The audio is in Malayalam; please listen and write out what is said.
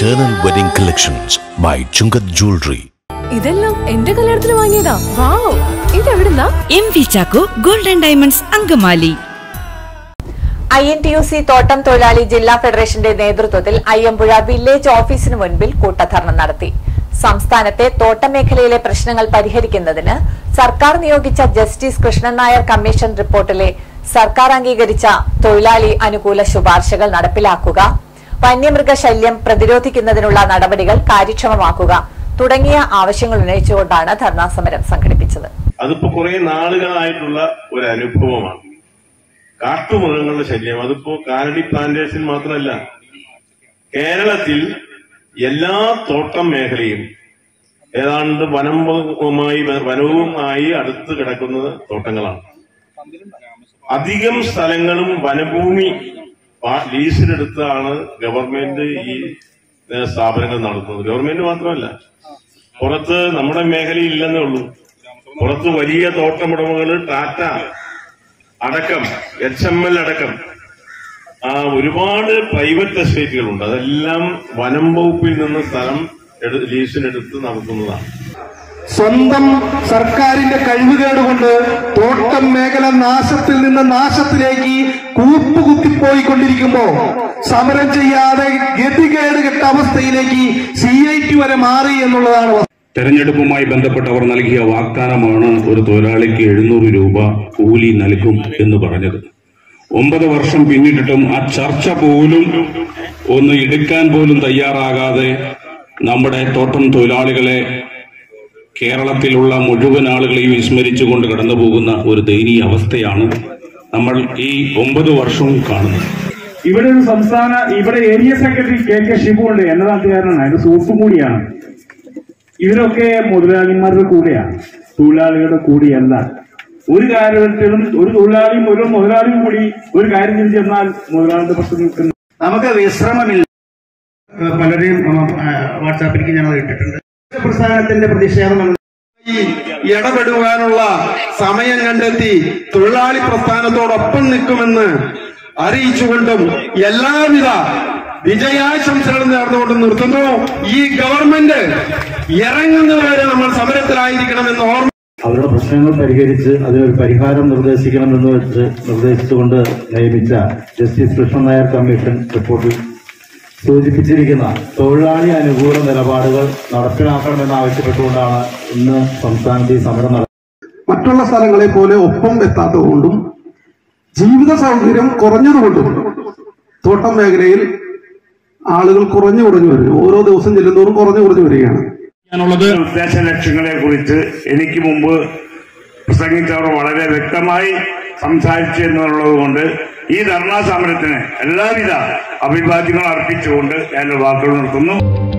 Eternal Wedding Collections by Chungat Jewelry. ഇതെല്ലാം എന്റെ കല്യാണത്തിന് വാങ്ങിയതാ വാവ് ഇതെവിടുന്നാ M V Chacko golden diamonds Angamaly I N T U C തോട്ടം തൊഴിലാളി ജില്ലാ ഫെഡറേഷന്റെ നേതൃത്വത്തിൽ അയ്യമ്പുഴ വില്ലേജ് ഓഫീസിന് മുൻപിൽ കൂട്ടധർണ നടത്തി സംസ്ഥാനത്തെ തോട്ടം മേഖലയിലെ പ്രശ്നങ്ങൾ പരിഹരിക്കുന്നതിന് സർക്കാർ നിയോഗിച്ച ജസ്റ്റിസ് കൃഷ്ണൻ നായർ കമ്മീഷൻ റിപ്പോർട്ടിലെ സർക്കാർ അംഗീകരിച്ച തൊഴിലാളി അനുകൂല ശുപാർശകൾ നടപ്പിലാക്കുക വന്യമൃഗശല്യം പ്രതിരോധിക്കുന്നതിനുള്ള നടപടികൾ കാര്യക്ഷമമാക്കുക തുടങ്ങിയ ആവശ്യങ്ങൾ ഉന്നയിച്ചുകൊണ്ടാണ് ധർണാ സമരം സംഘടിപ്പിച്ചത് അതിപ്പോ കുറെ നാളുകളായിട്ടുള്ള ഒരു അനുഭവമാണ് കാട്ടുമൃഗങ്ങളുടെ ശല്യം അതിപ്പോ കാലടി പ്ലാന്റേഷൻ മാത്രമല്ല കേരളത്തിൽ എല്ലാ തോട്ടം മേഖലയും ഏതാണ്ട് വനവുമായി വനവുമായി അടുത്ത് കിടക്കുന്ന തോട്ടങ്ങളാണ് അധികം സ്ഥലങ്ങളും വനഭൂമി പാ- ലീസിനെടുത്താണ് ഗവൺമെന്റ് ഈ ഏഹ്, സ്ഥാപനങ്ങൾ നടത്തുന്നത് ഗവൺമെന്റ് മാത്രമല്ല പുറത്ത് നമ്മുടെ മേഖലയിൽ ഇല്ലെന്നേ ഉള്ളൂ പുറത്ത് വലിയ തോട്ടമുടമകള് ടാറ്റ അടക്കം എച്ച് എം എൽ അടക്കം ആ ഒരുപാട് പ്രൈവറ്റ് എസ്റ്റേറ്റുകളുണ്ട് അതെല്ലാം വനം വകുപ്പിൽ നിന്ന് സ്ഥലം എടു- ലീസിനെടുത്ത് നടത്തുന്നതാണ് സ്വന്തം സർക്കാരിന്റെ കഴിവുകേട് കൊണ്ട് തോട്ടം മേഖല നാശത്തിൽ നിന്ന് നാശത്തിലേക്ക് കൂപ്പുകുത്തിപ്പോയിക്കൊണ്ടിരിക്കുമ്പോ സമരം ചെയ്യാതെ ഗതികേട് കെട്ട അവസ്ഥയിലേക്ക് സി ഐ ടി വരെ മാറി എന്നുള്ളതാണ് വസ്തുത. തെരഞ്ഞെടുപ്പുമായി ബന്ധപ്പെട്ടവർ നൽകിയ വാഗ്ദാനമാണ് ഒരു തൊഴിലാളിക്ക് എഴുന്നൂറ് രൂപ കൂലി നൽകും എന്ന് പറഞ്ഞത് ഒമ്പത് വർഷം പിന്നിട്ടിട്ടും ആ ചർച്ച പോലും ഒന്ന് എടുക്കാൻ പോലും തയ്യാറാകാതെ നമ്മുടെ തോട്ടം തൊഴിലാളികളെ കേരളത്തിലുള്ള മുഴുവൻ ആളുകളെയും വിസ്മരിച്ചുകൊണ്ട് കടന്നു പോകുന്ന ഒരു ദയനീയ അവസ്ഥയാണ് നമ്മൾ ഈ ഒമ്പത് വർഷവും കാണുന്നത് ഇവിടെ ഒരു സംസ്ഥാന ഇവിടെ area secretary K K Shibu ഉണ്ട് എന്ന നാട്ടുകാരനാണ് അതിന്റെ സുഹൃത്തും കൂടിയാണ് ഇവരൊക്കെ മുതലാളിമാരുടെ കൂടെയാണ് തൊഴിലാളികളുടെ കൂടിയല്ല ഒരു കാര്യത്തിലും ഒരു തൊഴിലാളിയും ഒരു മുതലാളിയും കൂടി ഒരു കാര്യം ചെയ്ത് ചെന്നാൽ മുതലാളിയുടെ പ്രശ്നം നിൽക്കുന്ന നമുക്ക് വിശ്രമമില്ല പലരെയും വാട്സാപ്പിലേക്ക് ഞങ്ങൾ ഇട്ടിട്ടുണ്ട് പ്രസ്ഥാനത്തിന്റെ പ്രതിഷേധം ഈ ഇടപെടുവാനുള്ള സമയം കണ്ടെത്തി തൊഴിലാളി പ്രസ്ഥാനത്തോടൊപ്പം നിൽക്കുമെന്ന് അറിയിച്ചുകൊണ്ടും എല്ലാവിധ വിജയാശംസകളും നേർന്നുകൊണ്ട് നിർത്തുന്നു ഈ ഗവൺമെന്റ് ഇറങ്ങുന്നതുവരെ നമ്മൾ സമരത്തിലായിരിക്കണമെന്ന് ഓർമ്മ അവരുടെ പ്രശ്നങ്ങൾ പരിഹരിച്ച് അതിനൊരു പരിഹാരം നിർദ്ദേശിക്കണമെന്ന് വെച്ച് നിർദ്ദേശിച്ചുകൊണ്ട് നിയമിച്ച ജസ്റ്റിസ് കൃഷ്ണൻ നായർ കമ്മീഷൻ റിപ്പോർട്ടിൽ സൂചിപ്പിച്ചിരിക്കുന്ന തൊഴിലാളി അനുകൂല നിലപാടുകൾ നടപ്പിലാക്കണമെന്ന് ആവശ്യപ്പെട്ടുകൊണ്ടാണ് ഇന്ന് സംസ്ഥാനത്ത് ഈ സമരം നടത്തുന്നത് മറ്റുള്ള സ്ഥലങ്ങളെ പോലെ ഒപ്പം എത്താത്തതുകൊണ്ടും ജീവിത സൗകര്യം കുറഞ്ഞതുകൊണ്ടും തോട്ടം മേഖലയിൽ ആളുകൾ കുറഞ്ഞു കുറഞ്ഞു വരുന്നു ഓരോ ദിവസം ചെല്ലുന്തോറും കുറഞ്ഞു കുറഞ്ഞു വരികയാണ് ഞാനുള്ളത് ഉദ്ദേശ ലക്ഷ്യങ്ങളെ കുറിച്ച് എനിക്ക് മുമ്പ് പ്രസംഗിച്ചവർ വളരെ വ്യക്തമായി സംസാരിച്ചു എന്നുള്ളത് കൊണ്ട് ഈ ധർണാ സമരത്തിന് എല്ലാവിധ അഭിവാദ്യങ്ങളും അർപ്പിച്ചുകൊണ്ട് ഞാൻ വാക്കുകൾ നിർത്തുന്നു